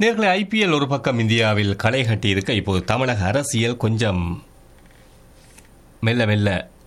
நேர்களை ஐபிஎல் ஒரு பக்கம் இந்தியாவில் களை கட்டியிருக்க இப்போது தமிழக அரசியல் கொஞ்சம் மெல்ல மெல்ல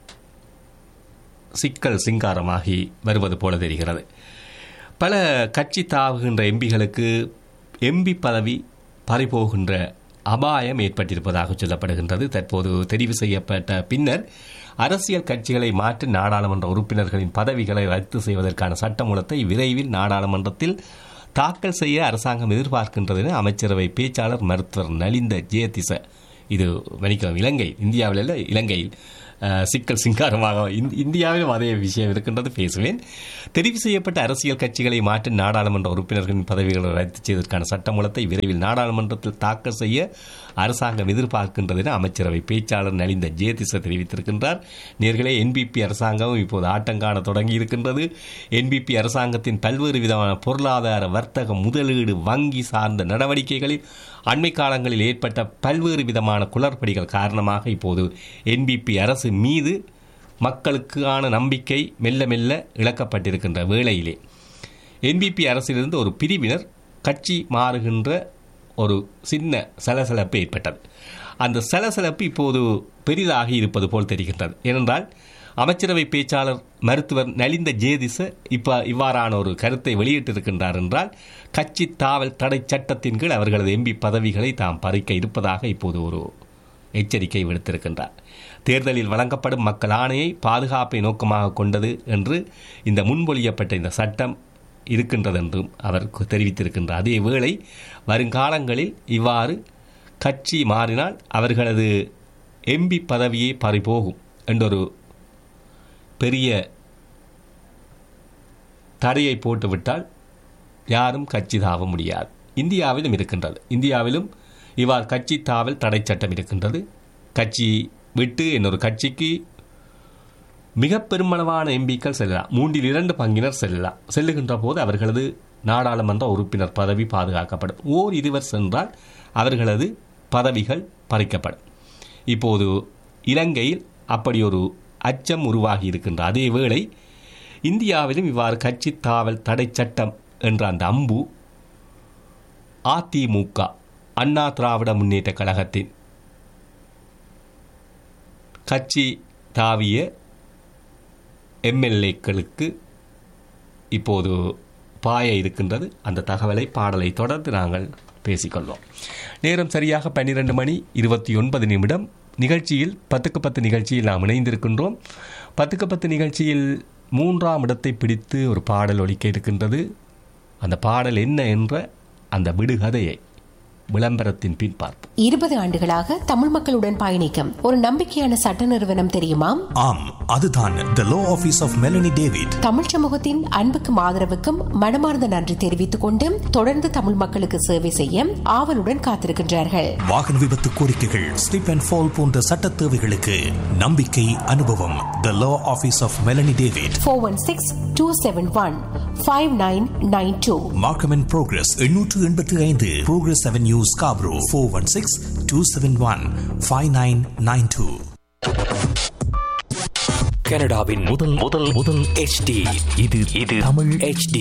சிக்கல் சிங்காரமாகி வருவது போல தெரிகிறது பல கட்சி தாவுகின்ற எம்பிகளுக்கு எம்பி பதவி பறிபோகின்ற அபாயம் ஏற்பட்டிருப்பதாக சொல்லப்படுகின்றது தற்போது தெரிவு செய்யப்பட்ட பின்னர் அரசியல் கட்சிகளை மாற்றி நாடாளுமன்ற உறுப்பினர்களின் பதவிகளை ரத்து செய்வதற்கான சட்டமூலத்தை விரைவில் நாடாளுமன்றத்தில் தாக்கல் செய்ய அரசாங்கம் எதிர்பார்க்கின்றது என அமைச்சரவை பேச்சாளர் மருத்துவர் நலிந்த ஜெயதிச இது மன்னிக்கலாம் இலங்கை இந்தியாவில் அல்ல இலங்கையில் அஹ், சிக்கல் சிங்காரமாக இந்- இந்தியாவிலும் அதே விஷயம் இருக்கின்றது பேசுவேன் தெரிவு செய்யப்பட்ட அரசியல் கட்சிகளை மாற்றி நாடாளுமன்ற உறுப்பினர்களின் பதவிகளை ரத்து செய்வதற்கான சட்டமூலத்தை விரைவில் நாடாளுமன்றத்தில் தாக்கல் செய்ய அரசாங்கம் எதிர்பார்க்கின்றது என அமைச்சரவை பேச்சாளர் நலிந்த ஜெயதிச தெரிவித்திருக்கின்றார் நேர்களே என்பிபி அரசாங்கம் இப்போது ஆட்டங்காண தொடங்கி இருக்கின்றது என்பிபி அரசாங்கத்தின் பல்வேறு விதமான பொருளாதார வர்த்தக முதலீடு வங்கி சார்ந்த நடவடிக்கைகளில் அண்மை காலங்களில் ஏற்பட்ட பல்வேறு விதமான குளறுபடிகள் காரணமாக இப்போது என்பிபி அரசு மீது மக்களுக்கான நம்பிக்கை மெல்ல மெல்ல இழக்கப்பட்டிருக்கின்ற வேளையிலே என்பிபி அரசிலிருந்து ஒரு பிரிவினர் கட்சி மாறுகின்ற ஒரு சின்ன சலசலப்பு ஏற்பட்டது அந்த சலசலப்பு இப்போது பெரிதாகி இருப்பது போல் தெரிகின்றது ஏனென்றால் அமைச்சரவை பேச்சாளர் மருத்துவர் நலிந்த ஜேதிச இப்ப இவ்வாறான ஒரு கருத்தை வெளியிட்டிருக்கின்றார் என்றால் கட்சி தாவல் தடை சட்டத்தின் கீழ் அவர்களது எம்பி பதவிகளை தாம் பறிக்க இருப்பதாக இப்போது ஒரு எச்சரிக்கை விடுத்திருக்கின்றார் தேர்தலில் வழங்கப்படும் மக்கள் ஆணையை பாதுகாப்பை நோக்கமாக கொண்டது என்று இந்த முன்மொழியப்பட்ட இந்த சட்டம் இருக்கின்றது என்றும் அவர் கு- தெரிவித்திருக்கின்றார் அதே வேளை வருங்காலங்களில் இவ்வாறு கட்சி மாறினால் அவர்களது எம்பி பதவியே பறிபோகும் என்றொரு பெரிய தடையை போட்டுவிட்டால் யாரும் கட்சி தாவ முடியாது இந்தியாவிலும் இருக்கின்றது இந்தியாவிலும் இவ்வாறு கட்சி தாவல் தடை சட்டம் இருக்கின்றது கட்சி விட்டு இன்னொரு கட்சிக்கு மிக பெருமளவான எம்பிக்கள் செல்லலாம் மூன்றில் இரண்டு பங்கினர் செல்லலாம் செல்லுகின்ற போது அவர்களது நாடாளுமன்ற உறுப்பினர் பதவி பாதுகாக்கப்படும் ஓர் இருவர் சென்றால் அவர்களது பதவிகள் பறிக்கப்படும் இப்போது இலங்கையில் அப்படி ஒரு அச்சம் உருவாகி இருக்கின்ற அதே வேளை இந்தியாவிலும் இவ்வாறு கட்சி தாவல் தடை சட்டம் என்ற அந்த அம்பு அதிமுக அண்ணா திராவிட முன்னேற்ற கழகத்தின் கட்சி தாவிய எம்எல்ஏக்களுக்கு இப்போது பாய இருக்கின்றது அந்த தகவலை பாடலை தொடர்ந்து நாங்கள் பேசிக்கொள்வோம் நேரம் சரியாக பன்னிரண்டு மணி இருபத்தி ஒன்பது நிமிடம் நிகழ்ச்சியில் பத்துக்கு பத்து நிகழ்ச்சியில் நாம் இணைந்திருக்கின்றோம் பத்துக்கு பத்து நிகழ்ச்சியில் மூன்றாம் இடத்தை பிடித்து ஒரு பாடல் ஒலிக்க இருக்கின்றது அந்த பாடல் என்ன என்ற அந்த விடுகதையை விளம்பரத்தின் பின் பார்ப்போம் இருபது ஆண்டுகளாக தமிழ் மக்களுடன் பயணிக்கும் ஒரு நம்பிக்கையான சட்ட நிறுவனம் தெரியுமா ஆம் அதுதான் the law office of Melanie David Tamil சமூகத்தின் அன்புக்கும் ஆதரவுக்கும் மனமார்ந்த நன்றி தெரிவித்துக் கொண்டு தொடர்ந்து தமிழ் மக்களுக்கு சேவை செய்ய ஆவலுடன் காத்திருக்கின்றார்கள் வாகன விபத்து கோரிக்கைகள் ஸ்லிப் அண்ட் ஃபால் போன்ற சட்ட தேவைகளுக்கு நம்பிக்கை அனுபவம் the law office of Melanie David four one six two seven one five nine nine two Markham and Progress எண்ணூற்று எண்பத்தி ஐந்து Progress Avenue Scarborough four one six two seven one five nine nine two கனடாவின் முதல் முதல் முதல் HD இது இது Tamil HD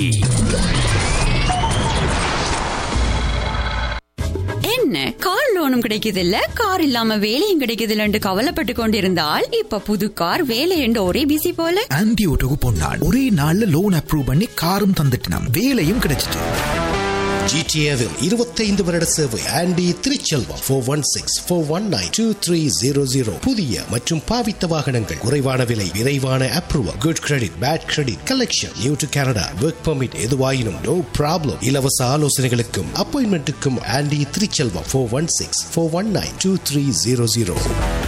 என்ன கார் லோனும் கிடைக்குது இல்ல கார் இல்லாம வேலையும் கிடைக்குது இல்லன்னு கவலைப்பட்டு கொண்டிருந்தால் இப்ப புது கார் வேலை என்று ஒரே பிசி போல ஆன்டி ஓட்டோக்கு பொன்னான் ஒரே நாள்ல லோன் அப்ரூவ் பண்ணி காரும் தந்துட்டான் வேலையும் கிடைச்சிட்டு ஜிடிஏவில் இருபத்தைந்து வருட சேவை Andy Thiruchelvam four one six four one nine two three zero zero புதிய மற்றும் பாவித்த வாகனங்கள் குறைவான விலை விரைவான approval good credit bad credit collection new to Canada work permit எதுவாயினும் நோ ப்ராப்ளம் இலவச ஆலோசனைகளுக்கும் அப்பாயின்மெண்ட்டுக்கும் Andy Thiruchelvam four one six four one nine two three zero zero